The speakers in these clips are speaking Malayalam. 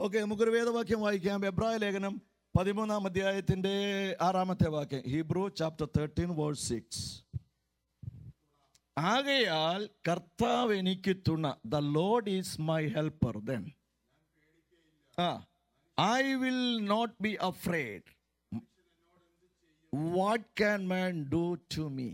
ഓക്കെ നമുക്കൊരു വേദവാക്യം വായിക്കാം എബ്രായ ലേഖനം പതിമൂന്നാം അധ്യായത്തിന്റെ ആറാമത്തെ വാക്യം Hebrew chapter thirteen verse six ആകയാൽ കർത്താവ് എനിക്ക് തുണ the Lord is my helper then ah I will not be afraid what can man do to me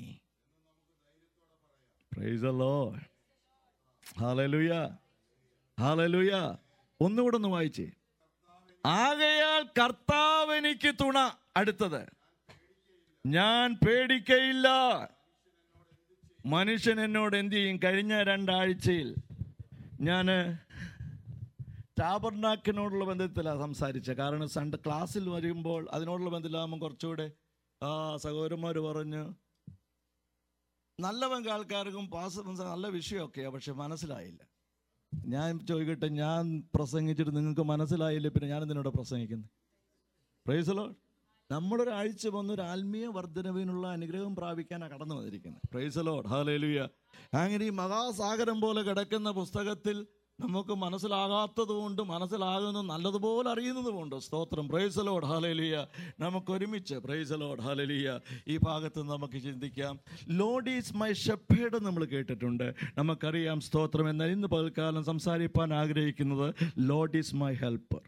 praise the Lord hallelujah hallelujah ഒന്നുകൂടെ ഒന്ന് വായിച്ചേ ആകയാൽ കർത്താവ് എനിക്ക് തുണ അടുത്തത് ഞാൻ പേടിക്കയില്ല മനുഷ്യൻ എന്നോട് എന്ത് ചെയ്യും കഴിഞ്ഞ രണ്ടാഴ്ചയിൽ ഞാൻ ടാബർനാക്കിനോടുള്ള ബന്ധത്തിലാണ് സംസാരിച്ചത് കാരണം സൺഡേ ക്ലാസ്സിൽ വരുമ്പോൾ അതിനോടുള്ള ബന്ധത്തിലാകുമ്പോൾ കുറച്ചുകൂടെ ആ സഹോദരന്മാർ പറഞ്ഞു നല്ല പങ്ക് ആൾക്കാർക്കും പാസ് നല്ല വിഷയമൊക്കെയാണ് പക്ഷെ മനസ്സിലായില്ല ഞാൻ ചോദിക്കട്ടെ ഞാൻ പ്രസംഗിച്ചിട്ട് നിങ്ങൾക്ക് മനസ്സിലായില്ല പിന്നെ ഞാൻ എന്തിനോട് പ്രസംഗിക്കുന്നത് പ്രൈസലോ നമ്മളൊരാഴ്ച വന്ന് ഒരു ആത്മീയ വർധനവിനുള്ള അനുഗ്രഹം പ്രാപിക്കാനാണ് കടന്നു വന്നിരിക്കുന്നത് പ്രൈസലോഡ് ഹാലേലുയ അങ്ങനെ ഈ മഹാസാഗരം പോലെ കിടക്കുന്ന പുസ്തകത്തിൽ നമുക്ക് മനസ്സിലാകാത്തതുകൊണ്ട് മനസ്സിലാകുന്നത് നല്ലതുപോലെ അറിയുന്നതുമുണ്ട് സ്തോത്രം പ്രൈസലോഡ് ഹാലേലിയ നമുക്ക് ഒരുമിച്ച് പ്രൈസലോഡ് ഹാലേലിയ ഈ ഭാഗത്ത് നമുക്ക് ചിന്തിക്കാം ലോഡ് ഈസ് മൈ ഷെപ്പേഡ് നമ്മൾ കേട്ടിട്ടുണ്ട് നമുക്കറിയാം സ്തോത്രം എന്നാൽ ഇന്ന് പകൽക്കാലം സംസാരിപ്പാൻ ആഗ്രഹിക്കുന്നത് ലോഡ് ഈസ് മൈ ഹെൽപ്പർ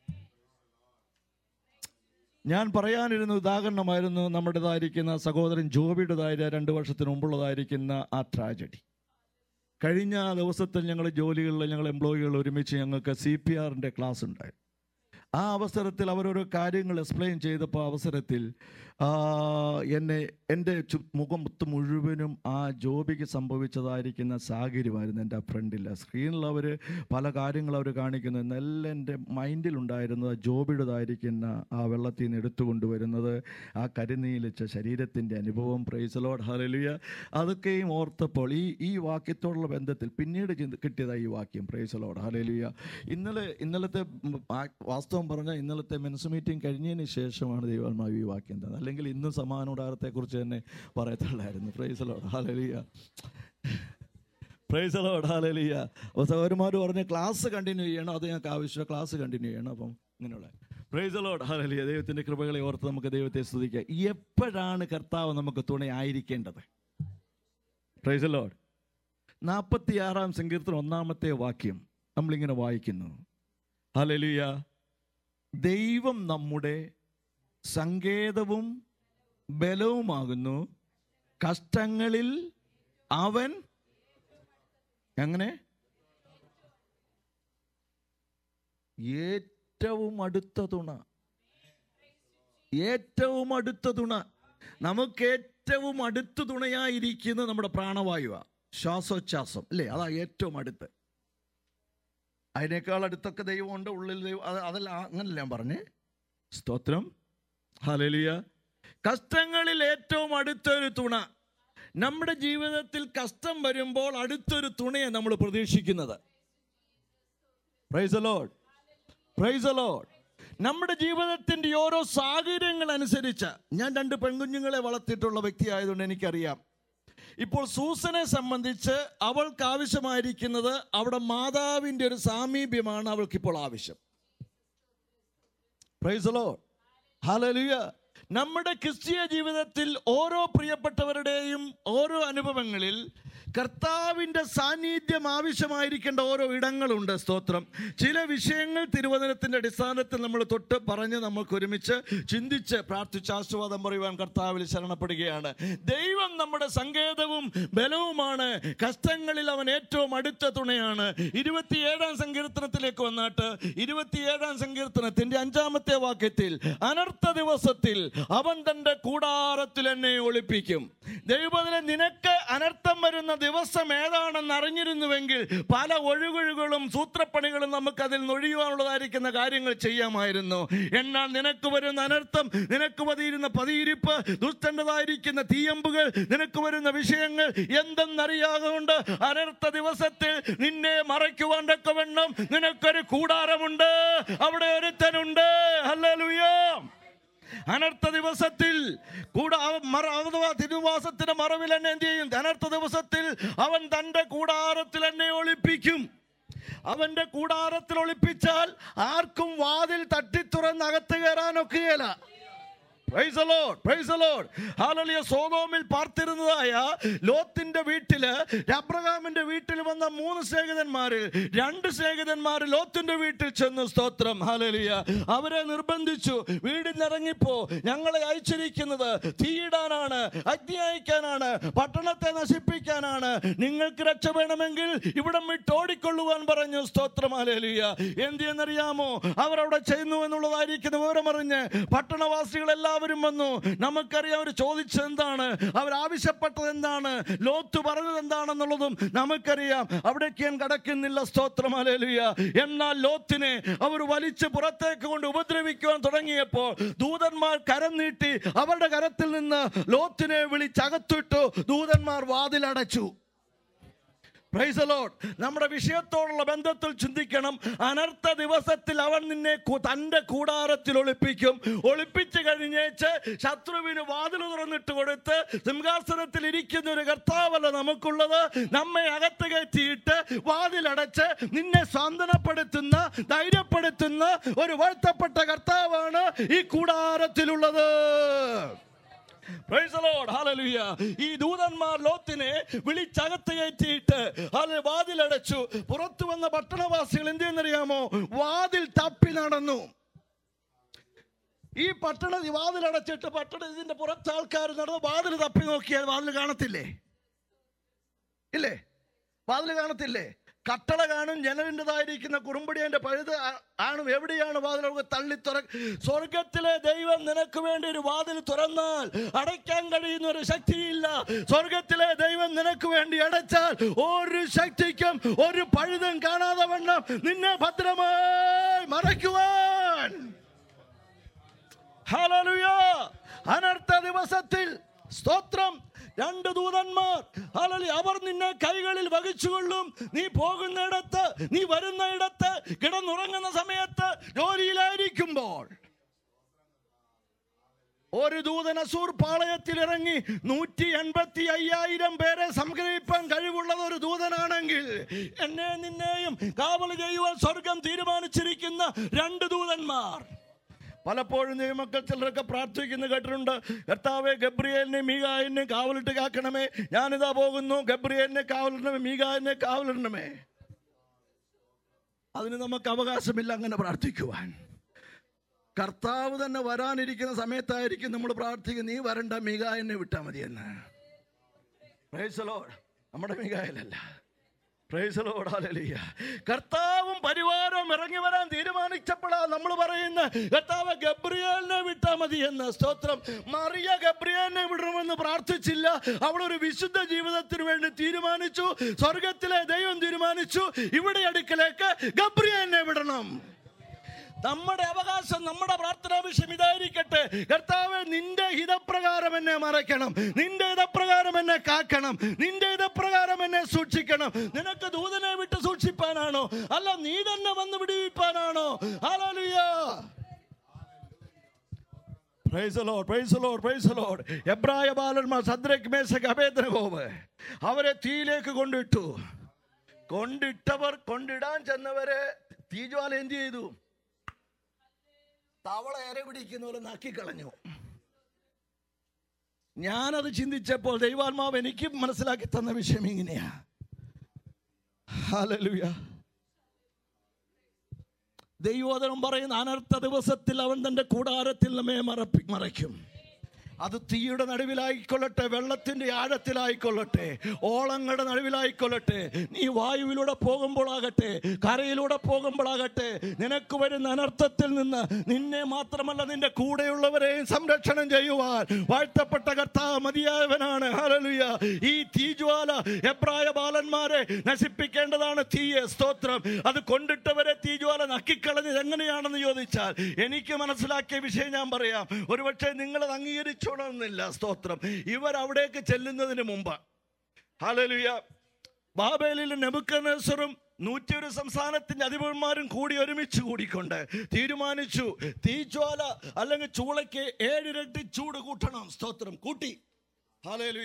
ഞാൻ പറയാനിരുന്ന ഉദാഹരണമായിരുന്നു നമ്മുടേതായിരിക്കുന്ന സഹോദരൻ ജോബിയുടേതായ രണ്ട് വർഷത്തിന് മുമ്പുള്ളതായിരിക്കുന്ന ആ ട്രാജഡി കഴിഞ്ഞ ദിവസത്തിൽ ഞങ്ങൾ ജോലികളിൽ ഞങ്ങൾ എംപ്ലോയികൾ ഒരുമിച്ച് ഞങ്ങൾക്ക് സി പി ആറിൻ്റെ ക്ലാസ് ഉണ്ടായി ആ അവസരത്തിൽ അവരോരോ കാര്യങ്ങൾ എക്സ്പ്ലെയിൻ ചെയ്തപ്പോൾ അവസരത്തിൽ ആ, എന്നെ എൻ്റെ ചു മുഖമൊത്ത് മുഴുവനും ആ ജോബിക്ക് സംഭവിച്ചതായിരിക്കുന്ന സാഹചര്യമായിരുന്നു എൻ്റെ ഫ്രണ്ടിൽ സ്ക്രീനിൽ അവർ പല കാര്യങ്ങൾ അവർ കാണിക്കുന്നു എന്നെല്ലാം എൻ്റെ മൈൻഡിലുണ്ടായിരുന്നത് ആ ജോബിയുടേതായിരിക്കുന്ന ആ വെള്ളത്തിൽ നിന്ന് എടുത്തുകൊണ്ടുവരുന്നത് ആ കരിനീലിച്ച ശരീരത്തിൻ്റെ അനുഭവം പ്രൈസലോഡ് ഹലലിയ അതൊക്കെയും ഓർത്തപ്പോൾ ഈ ഈ വാക്യത്തോടുള്ള ബന്ധത്തിൽ പിന്നീട് ചിന്ത കിട്ടിയതായി ഈ വാക്യം പ്രൈസലോഡ് ഹലലിയ ഇന്നലെ ഇന്നലത്തെ ഉം, ആ- വാസ്തവം പറഞ്ഞാൽ ഇന്നലത്തെ മെൻസ് മീറ്റിംഗ് കഴിഞ്ഞതിന് ശേഷമാണ് ദൈവമാവ് ഈ വാക്യം തന്നത് അല്ലെങ്കിൽ ഇന്നും സമാനുടാരത്തെക്കുറിച്ച് തന്നെ പറയത്തുള്ളായിരുന്നു പ്രൈസലോഡ് ഹലലിയ പ്രൈസലോഡ് ഹാലലിയ അപ്പോൾ സഹോദരന്മാർ പറഞ്ഞ് ക്ലാസ് കണ്ടിന്യൂ ചെയ്യണം അത് ഞങ്ങൾക്ക് ആവശ്യമാണ് ക്ലാസ് കണ്ടിന്യൂ ചെയ്യണം അപ്പം ഇങ്ങനെയുള്ള പ്രൈസലോഡ് ഹാലലിയ ദൈവത്തിൻ്റെ കൃപകളെ ഓർത്ത് നമുക്ക് ദൈവത്തെ സ്തുതിക്കാം എപ്പോഴാണ് കർത്താവ് നമുക്ക് തുണയായിരിക്കേണ്ടത് പ്രൈസലോഡ് നാൽപ്പത്തി ആറാം സങ്കീർത്തനം ഒന്നാമത്തെ വാക്യം നമ്മളിങ്ങനെ വായിക്കുന്നു ഹലലിയ ദൈവം നമ്മുടെ സങ്കേതവും ബലവുമാകുന്നു കഷ്ടങ്ങളിൽ അവൻ എങ്ങനെ ഏറ്റവും അടുത്ത തുണ ഏറ്റവും അടുത്ത തുണ നമുക്ക് ഏറ്റവും അടുത്ത തുണയായിരിക്കുന്നത് നമ്മുടെ പ്രാണവായുവാണ് ശ്വാസോച്ഛ്വാസം അല്ലേ അതാ ഏറ്റവും അടുത്ത് അതിനേക്കാൾ അടുത്തൊക്കെ ദൈവമുണ്ട് ഉള്ളിൽ ദൈവം അത് അതല്ല അങ്ങനല്ല ഞാൻ പറഞ്ഞേ സ്തോത്രം ഹലലിയ കഷ്ടങ്ങളിൽ ഏറ്റവും അടുത്തൊരു തുണ നമ്മുടെ ജീവിതത്തിൽ കഷ്ടം വരുമ്പോൾ അടുത്തൊരു തുണയെ നമ്മൾ പ്രതീക്ഷിക്കുന്നത് പ്രൈസ് ലോഡ് പ്രൈസ് ലോഡ് നമ്മുടെ ജീവിതത്തിന്റെ ഓരോ സാഹചര്യങ്ങൾ അനുസരിച്ച് ഞാൻ രണ്ട് പെൺകുഞ്ഞുങ്ങളെ വളർത്തിയിട്ടുള്ള വ്യക്തിയായതുകൊണ്ട് എനിക്കറിയാം ഇപ്പോൾ സൂസനെ സംബന്ധിച്ച് അവൾക്ക് ആവശ്യമായിരിക്കുന്നത് അവിടെ മാതാവിൻ്റെ ഒരു സാമീപ്യമാണ് അവൾക്കിപ്പോൾ ആവശ്യം പ്രൈസലോ ഹലലുയ നമ്മുടെ ക്രിസ്തീയ ജീവിതത്തിൽ ഓരോ പ്രിയപ്പെട്ടവരുടെയും ഓരോ അനുഭവങ്ങളിൽ കർത്താവിൻ്റെ സാന്നിധ്യം ആവശ്യമായിരിക്കേണ്ട ഓരോ ഇടങ്ങളുണ്ട് സ്തോത്രം ചില വിഷയങ്ങൾ തിരുവചനത്തിൻ്റെ അടിസ്ഥാനത്തിൽ നമ്മൾ തൊട്ട് പറഞ്ഞ് നമുക്ക് ഒരുമിച്ച് ചിന്തിച്ച് പ്രാർത്ഥിച്ച് ആശീർവാദം പറയുവാൻ കർത്താവിൽ ശരണപ്പെടുകയാണ് ദൈവം നമ്മുടെ സങ്കേതവും ബലവുമാണ് കഷ്ടങ്ങളിൽ അവൻ ഏറ്റവും അടുത്ത തുണയാണ് ഇരുപത്തിയേഴാം സങ്കീർത്തനത്തിലേക്ക് വന്നിട്ട് ഇരുപത്തിയേഴാം സങ്കീർത്തനത്തിന്റെ അഞ്ചാമത്തെ വാക്യത്തിൽ അനർത്ഥ ദിവസത്തിൽ അവൻ തന്റെ കൂടാരത്തിൽ എന്നെ ഒളിപ്പിക്കും ദൈവത്തിലെ നിനക്ക് അനർത്ഥം വരുന്ന ദിവസം ഏതാണെന്ന് അറിഞ്ഞിരുന്നുവെങ്കിൽ പല ഒഴുകൊഴുകളും സൂത്രപ്പണികളും നമുക്ക് അതിൽ നൊഴിയുവാനുള്ളതായിരിക്കുന്ന കാര്യങ്ങൾ ചെയ്യാമായിരുന്നു എന്നാൽ നിനക്ക് വരുന്ന അനർത്ഥം നിനക്ക് പതിയിരുന്ന പതിയിരിപ്പ് ദുഷ്ടൻ്റെതായിരിക്കുന്ന തീയമ്പുകൾ നിനക്ക് വരുന്ന വിഷയങ്ങൾ എന്തെന്നറിയാകൊണ്ട് അനർത്ഥ ദിവസത്തിൽ നിന്നെ മറയ്ക്കുവാൻ തക്കവണ്ണം നിനക്കൊരു കൂടാരമുണ്ട് അവിടെ ഒരുത്തനുണ്ട് ഹല്ലേലൂയ അനർത്ഥ ദിവസത്തിൽ കൂടെ അവൻ മറ അഥവാ തിരുവാസത്തിന്റെ മറവിൽ എന്നെ എന്ത് ചെയ്യും അനർത്ഥ ദിവസത്തിൽ അവൻ തന്റെ കൂടാരത്തിൽ എന്നെ ഒളിപ്പിക്കും അവന്റെ കൂടാരത്തിൽ ഒളിപ്പിച്ചാൽ ആർക്കും വാതിൽ തട്ടിത്തുറന്ന് അകത്ത് കയറാനൊക്കെയല്ല Praise the Lord, praise the Lord. Hallelujah. സോതോമിൽ പാർത്തിരുന്നതായ ലോത്തിന്റെ വീട്ടില് അബ്രഹാമിന്റെ വീട്ടിൽ വന്ന മൂന്ന് സ്നേഹിതന്മാരിൽ രണ്ട് സ്നേഹിതന്മാർ ലോത്തിന്റെ വീട്ടിൽ ചെന്ന് സ്തോത്രം ഹാലലിയ അവരെ നിർബന്ധിച്ചു വീടിൽ നിന്ന് ഇറങ്ങിപ്പോ ഞങ്ങളെ അയച്ചിരിക്കുന്നത് തീയിടാനാണ് അഗ്നി അയക്കാനാണ് പട്ടണത്തെ നശിപ്പിക്കാനാണ് നിങ്ങൾക്ക് രക്ഷ വേണമെങ്കിൽ ഇവിടം വിട്ടോടിക്കൊള്ളുവാൻ പറഞ്ഞു സ്തോത്രം ഹാലലിയ എന്തെന്നറിയാമോ അവരവിടെ ചെയ്യുന്നു എന്നുള്ളതായിരിക്കുന്ന വിവരമറിഞ്ഞ് പട്ടണവാസികൾ എല്ലാവരും വന്നു നമുക്കറിയാം അവർ ചോദിച്ചത് എന്താണ് അവർ ആവശ്യപ്പെട്ടത് എന്താണ് ലോത്ത് പറഞ്ഞത് എന്താണെന്നുള്ളതും നമുക്കറിയാം അവിടേക്ക് ഞാൻ കടക്കുന്നില്ല സ്തോത്രം അലേലുയ എന്നാൽ ലോത്തിനെ അവർ വലിച്ച് പുറത്തേക്ക് കൊണ്ട് ഉപദ്രവിക്കുവാൻ തുടങ്ങിയപ്പോൾ ദൂതന്മാർ കരം നീട്ടി അവരുടെ കരത്തിൽ നിന്ന് ലോത്തിനെ വിളിച്ചകത്തിട്ടു ദൂതന്മാർ വാതിലടച്ചു Praise the Lord. നമ്മുടെ വിഷയത്തോടുള്ള ബന്ധത്തിൽ ചിന്തിക്കണം അനർത്ഥ ദിവസത്തിൽ അവൻ നിന്നെ കു- തന്റെ കൂടാരത്തിൽ ഒളിപ്പിക്കും ഒളിപ്പിച്ചു കഴിഞ്ഞേച്ച് ശത്രുവിന് വാതിൽ തുറന്നിട്ട് കൊടുത്ത് സിംഹാസനത്തിൽ ഇരിക്കുന്ന ഒരു കർത്താവല്ല നമുക്കുള്ളത് നമ്മെ അകത്ത് കയറ്റിയിട്ട് വാതിലടച്ച് നിന്നെ സാന്ത്വനപ്പെടുത്തുന്ന ധൈര്യപ്പെടുത്തുന്ന ഒരു വാഴ്ത്തപ്പെട്ട കർത്താവാണ് ഈ കൂടാരത്തിലുള്ളത് Praise the Lord. Hallelujah. ഈ ദൂതന്മാർ ലോത്തിനെ വിളിച്ചകത്ത് കയറ്റിയിട്ട് അത് വാതിലടച്ചു പുറത്തു വന്ന പട്ടണവാസികൾ എന്തെന്നറിയാമോ വാതിൽ തപ്പി നടന്നു ഈ പട്ടണ വാതിലടച്ചിട്ട് പട്ടണ ഇതിന്റെ പുറത്ത് ആൾക്കാർ നടന്ന് വാതിൽ തപ്പി നോക്കിയാൽ വാതിൽ കാണത്തില്ലേ ഇല്ലേ വാതിൽ കാണത്തില്ലേ കട്ടള കാണും ജനലിൻ്റെതായിരിക്കുന്ന കുറുമ്പടി അതിന്റെ പഴുത് ആ- കാണും എവിടെയാണ് വാതിൽ നമുക്ക് തള്ളി തുറ സ്വർഗത്തിലെ ദൈവം നിനക്ക് വേണ്ടി ഒരു വാതിൽ തുറന്നാൽ അടയ്ക്കാൻ കഴിയുന്ന ഒരു ശക്തിയില്ല സ്വർഗത്തിലെ ദൈവം നിനക്ക് വേണ്ടി അടച്ചാൽ ഒരു ശക്തിക്കും ഒരു പഴുതും കാണാതെ വണ്ണം നിന്നെ ഭദ്രമായി മറയ്ക്കുവാൻ ഹല്ലേലൂയ അനർത്ഥ ദിവസത്തിൽ സ്തോത്രം രണ്ട് ദൂതന്മാർ ഹല്ലേലൂയ അവർ നിന്നെ കൈകളിൽ വഹിച്ചുകൊള്ളും നീ പോകുന്നിടത്ത് നീ വരുന്നയിടത്ത് കിടന്നുറങ്ങുന്ന സമയത്ത് ജോലിയിലായിരിക്കുമ്പോൾ ഒരു ദൂതൻ അസൂർ പാളയത്തിൽ ഇറങ്ങി നൂറ്റി എൺപത്തി അയ്യായിരം പേരെ സംഗ്രഹിപ്പാൻ കഴിവുള്ളത് ഒരു ദൂതനാണെങ്കിൽ എന്നെ നിന്നെയും കാവൽ ചെയ്യുവാൻ സ്വർഗം തീരുമാനിച്ചിരിക്കുന്ന രണ്ട് ദൂതന്മാർ പലപ്പോഴും ദൈവമക്കൾ ചിലരൊക്കെ പ്രാർത്ഥിക്കുന്നു കേട്ടിട്ടുണ്ട് കർത്താവെ ഗബ്രിയേലിനെ മീകായലിനെ കാവലിട്ട് കാക്കണമേ ഞാനിതാ പോകുന്നു ഗബ്രിയേലിനെ കാവലിടണമേ മീകായലിനെ കാവലിടണമേ അതിന് നമുക്ക് അവകാശമില്ല അങ്ങനെ പ്രാർത്ഥിക്കുവാൻ കർത്താവ് തന്നെ വരാനിരിക്കുന്ന സമയത്തായിരിക്കും നമ്മൾ പ്രാർത്ഥിക്കുന്നത് നീ വരണ്ട മീകായലിനെ വിട്ടാൽ മതിയെന്ന് Praise the Lord. നമ്മുടെ മീകായലല്ല Praise the Lord. Hallelujah. കർത്താവും പരിവാരവും ഇറങ്ങി വരാൻ തീരുമാനിച്ചപ്പോഴാ നമ്മൾ പറയുന്ന കർത്താവ് ഗബ്രിയേലിനെ വിട്ടാ മതി എന്ന് സ്തോത്രം മറിയ ഗബ്രിയേലിനെ വിടണമെന്ന് പ്രാർത്ഥിച്ചില്ല അവൾ ഒരു വിശുദ്ധ ജീവിതത്തിന് വേണ്ടി തീരുമാനിച്ചു സ്വർഗത്തിലെ ദൈവം തീരുമാനിച്ചു ഇവിടെ അടുക്കലേക്ക് ഗബ്രിയേലിനെ വിടണം നമ്മുടെ അവകാശം നമ്മുടെ പ്രാർത്ഥനാ വിഷയം ഇതായിരിക്കട്ടെ കർത്താവ് നിന്റെ ഹിതപ്രകാരം എന്നെ മറയ്ക്കണം നിന്റെ ഹിതപ്രകാരം എന്നെ കാക്കണം നിന്റെ ഹിതപ്രകാരം എന്നെ സൂക്ഷിക്കണം നിനക്ക് ദൂതനെ വിട്ട് സൂക്ഷിപ്പാനാണോ അല്ല നീ തന്നെ വന്ന് വിടുവിപ്പാനാണോ hallelujah Praise the Lord, praise the Lord, praise the Lord. എബ്രായ ബാലന്മാർ സദ്രക് മേശക് അഭേദ്രഗോവ് അവരെ തീയിലേക്ക് കൊണ്ടിട്ടു കൊണ്ടിട്ടവർ കൊണ്ടിടാൻ ചെന്നവരെ തീജ്വാല എന്ത് ചെയ്തു തവള ഇര പിടിക്കുന്ന പോലെ നക്കിക്കളഞ്ഞു ഞാനത് ചിന്തിച്ചപ്പോൾ ദൈവാത്മാവ് എനിക്ക് മനസ്സിലാക്കി തന്ന വിഷയം ഇങ്ങനെയാ ഹല്ലേലൂയ ദൈവോദനം പറയുന്ന അനർത്ഥ ദിവസത്തിൽ അവൻ തന്റെ കൂടാരത്തിൽ നമ്മെ മറപ്പി മറയ്ക്കും അത് തീയുടെ നടുവിലായിക്കൊള്ളട്ടെ വെള്ളത്തിന്റെ ആഴത്തിലായിക്കൊള്ളട്ടെ ഓളങ്ങളുടെ നടുവിലായിക്കൊള്ളട്ടെ നീ വായുവിലൂടെ പോകുമ്പോഴാകട്ടെ കരയിലൂടെ പോകുമ്പോഴാകട്ടെ നിനക്ക് വരുന്ന അനർത്ഥത്തിൽ നിന്ന് നിന്നെ മാത്രമല്ല നിന്റെ കൂടെയുള്ളവരെയും സംരക്ഷണം ചെയ്യുവാൻ വാഴ്ത്തപ്പെട്ട കർത്താവ് മതിയായവനാണ് ഹല്ലേലൂയ ഈ തീജ്വാല എബ്രായ ബാലന്മാരെ നശിപ്പിക്കേണ്ടതാണ് തീയെ സ്തോത്രം അത് കൊണ്ടിട്ടവരെ തീജ്വാല നക്കിക്കളഞ്ഞത് എങ്ങനെയാണെന്ന് ചോദിച്ചാൽ എനിക്ക് മനസ്സിലാക്കിയ വിഷയം ഞാൻ പറയാം ഒരുപക്ഷെ നിങ്ങളത് അംഗീകരിച്ചോണമെന്നില്ല സ്തോത്രം ഇവർ അവിടേക്ക് ചെല്ലുന്നതിന് മുമ്പ് ഹല്ലേലൂയ ബാബേലിലെ നെബുക്കനേസറും നൂറ്റിയൊരു സംസ്ഥാനത്തിന്റെ അധിപന്മാരും കൂടി ഒരുമിച്ച് കൂടിക്കൊണ്ട് തീരുമാനിച്ചു തീജ്വാല അല്ലെങ്കിൽ ചൂളയ്ക്ക് ഏഴിരട്ടി ചൂട് കൂട്ടണം സ്തോത്രം കൂട്ടി ഹാലേലുയ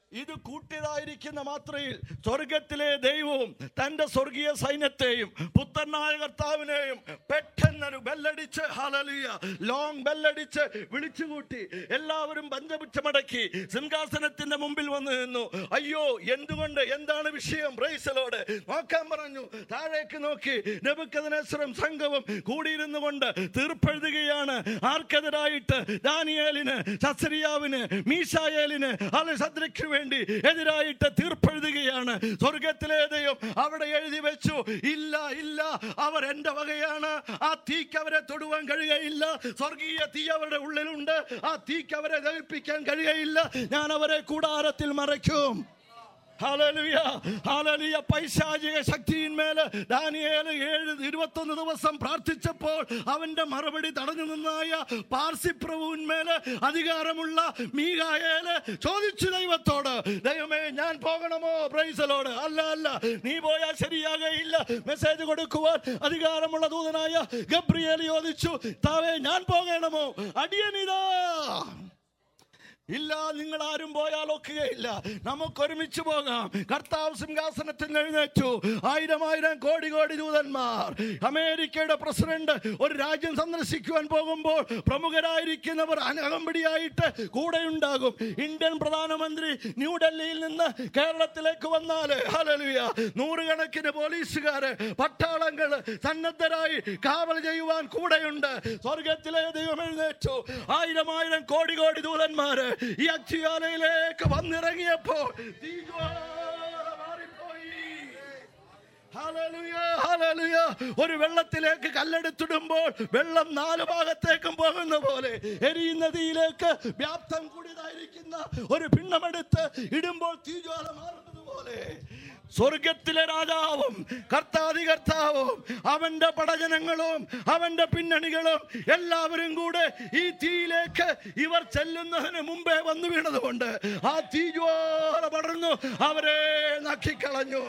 ഇത് കൂട്ടിയതായിരിക്കുന്ന മാത്രയിൽ സ്വർഗത്തിലെ ദൈവവും തന്റെ സ്വർഗീയ സൈന്യത്തെയും പുത്രനായ കർത്താവിനെയും പെട്ടെന്നൊരു ബെല്ലടിച്ച് ഹലലിയ ലോങ് ബെല്ലടിച്ച് വിളിച്ചുകൂട്ടി എല്ലാവരും പഞ്ചപുച്ഛമടക്കി സിംഹാസനത്തിന്റെ മുമ്പിൽ വന്നു നിന്നു അയ്യോ എന്തുകൊണ്ട് എന്താണ് വിഷയം ബ്രൈസലോട് നോക്കാൻ പറഞ്ഞു താഴേക്ക് നോക്കി നബുക്കദനേശ്വരം സംഘവും കൂടിയിരുന്നു കൊണ്ട് തീർപ്പെഴുതുകയാണ് ആർക്കെതിരായിട്ട് ദാനിയേലിന് ശസ്രിയാവിന് മീശായേലിന് അല്ലെ സദ്രയ്ക്ക് വേണ്ടി എതിരായിട്ട് തീർപ്പെഴുതുകയാണ് സ്വർഗത്തിലെ ദൈവം അവിടെ എഴുതി വെച്ചു ഇല്ല ഇല്ല അവർ എന്റെ വകയാണ് ആ തീക്ക് അവരെ തൊടുവാൻ കഴിയുകയില്ല സ്വർഗീയ തീ അവരുടെ ഉള്ളിലുണ്ട് ആ തീക്ക് അവരെ ദഹിപ്പിക്കാൻ കഴിയുകയില്ല ഞാൻ അവരെ കൂടാരത്തിൽ മറയ്ക്കും ഹല്ലേലൂയ ഹല്ലേലൂയ പൈശാചിക ശക്തിയിന്മേൽ ദാനിയേൽ ഏഴ് ഇരുപത്തൊന്ന് ദിവസം പ്രാർത്ഥിച്ചപ്പോൾ അവന്റെ മറുപടി തടഞ്ഞു നിന്നായ പാർസിപ്രഭുവിന്മേൽ അധികാരമുള്ള മീകായേല് ചോദിച്ചു ദൈവത്തോട് ദൈവമേ ഞാൻ പോകണമോ പ്രൈസലോട് അല്ല അല്ല നീ പോയാൽ ശരിയാകയില്ല മെസ്സേജ് കൊടുക്കുവാൻ അധികാരമുള്ള ദൂതനായ ഗബ്രിയേൽ ചോദിച്ചു താവേ ഞാൻ പോകണമോ അടിയനിതാ ഇല്ല നിങ്ങൾ ആരും പോയാൽ ഒക്കുകയില്ല നമുക്ക് ഒരുമിച്ച് പോകാം കർത്താവ് സിംഹാസനത്തിൽ നിന്ന് എഴുന്നേറ്റു ആയിരം ആയിരം കോടി കോടി ദൂതന്മാർ അമേരിക്കയുടെ പ്രസിഡന്റ് ഒരു രാജ്യം സന്ദർശിക്കുവാൻ പോകുമ്പോൾ പ്രമുഖരായിരിക്കുന്നവർ അകമ്പടിയായിട്ട് കൂടെ ഉണ്ടാകും ഇന്ത്യൻ പ്രധാനമന്ത്രി ന്യൂഡൽഹിയിൽ നിന്ന് കേരളത്തിലേക്ക് വന്നാൽ ഹലലുയ നൂറുകണക്കിന് പോലീസുകാര് പട്ടാളങ്ങള് സന്നദ്ധരായി കാവൽ ചെയ്യുവാൻ കൂടെയുണ്ട് സ്വർഗത്തിലെ ദൈവം എഴുന്നേറ്റു ആയിരം ആയിരം കോടി കോടി ദൂതന്മാര് ഈ അക്ഷയാലയിലേക്ക് വന്നിറങ്ങിയപ്പോൾ തീജ്വാല മാറിപ്പോയി. Hallelujah, hallelujah. ഒരു വെള്ളത്തിലേക്ക് കല്ലെടുത്തിടുമ്പോൾ വെള്ളം നാല് ഭാഗത്തേക്കും പോകുന്ന പോലെ എരിയുന്ന തീയിലേക്ക് വ്യാപ്തം കൂടിയതായിരിക്കുന്ന ഒരു പിണ്ണമെടുത്ത് ഇടുമ്പോൾ തീജ്വാല മാറുന്നത് പോലെ സ്വർഗത്തിലെ രാജാവും കർത്താതി കർത്താവും അവന്റെ പടജനങ്ങളും അവന്റെ പിന്നണികളും എല്ലാവരും കൂടെ ഈ തീയിലേക്ക് ഇവർ ചെല്ലുന്നതിന് മുമ്പേ വന്നു വീണതുകൊണ്ട് ആ തീജ്വാല പടർന്നു അവരെ നക്കിക്കളഞ്ഞു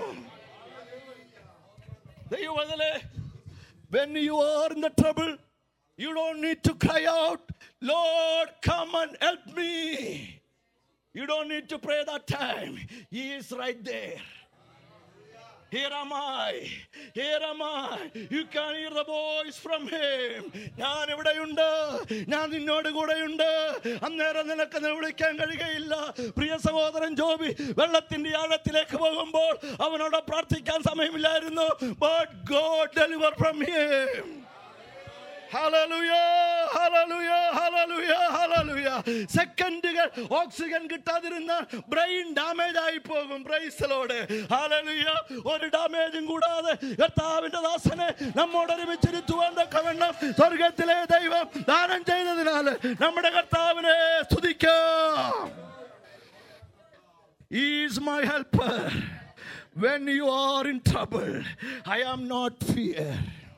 ദൈവമേ when you are in the trouble you don't need to cry out lord come and help me you don't need to pray that time he is right there Here am I. Here am I. You can hear the voice from him. ഞാൻ ഇവിടെയുണ്ട് ഞാൻ നിന്നോട് കൂടെയുണ്ട് അന്നേരം നിനക്ക് എന്നെ വിളിക്കാൻ കഴിയുകയില്ല പ്രിയ സഹോദരൻ ജോബി വെള്ളത്തിന്റെ ആഴത്തിലേക്ക് പോകുമ്പോൾ അവനോട് പ്രാർത്ഥിക്കാൻ സമയമില്ലായിരുന്നു but God deliver from him സെക്കൻഡുകൾ ഓക്സിജൻ കിട്ടാതിരുന്ന ബ്രെയിൻ ഡാമേജ് ആയി പോകും ബ്രൈസലോട് ഹാലലുയ ഒരു ഡാമേജും കൂടാതെ കർത്താവിന്റെ ദാസനെ നമ്മോട് ഒരുമിച്ചിരുത്തുവാൻ തക്കവണ്ണം സ്വർഗത്തിലെ ദൈവം ദാനം ചെയ്തതിനാൽ നമ്മുടെ കർത്താവിനെ സ്തുതിക്കാം is my helper when you are in trouble i am not fear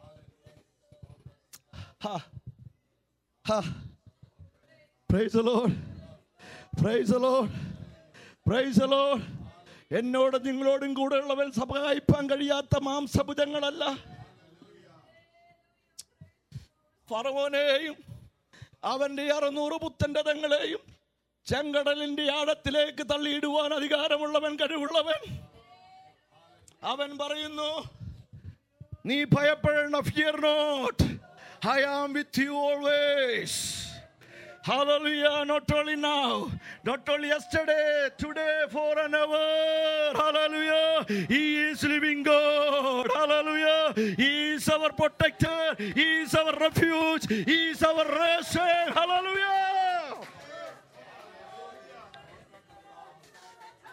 ha ha praise the lord praise the lord praise the lord എന്നോട് നിങ്ങളോടും കൂടെ ഉള്ളവൻ സഹായിപ്പാൻ കഴിയാത്ത മാംസഭുജങ്ങളല്ല ഫറവോനെയും അവന്റെ അറുന്നൂറ് പുത്തന്റെ തങ്ങളെയും ചെങ്കടലിന്റെ ആഴത്തിലേക്ക് തള്ളിയിടുവാൻ അധികാരമുള്ളവൻ കഴിവുള്ളവൻ അവൻ പറയുന്നു നീ ഭയപ്പെടേണ്ട fear not I am with you always Hallelujah, not only now, not only yesterday, today, for an hour. Hallelujah. He is living God. Hallelujah. He is our protector. He is our refuge. He is our refuge. Hallelujah.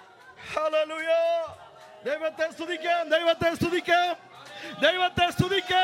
Hallelujah. ദൈവത്തെ സ്തുതിക്കാം ദൈവത്തെ സ്തുതിക്കാം ദൈവത്തെ സ്തുതിക്കാം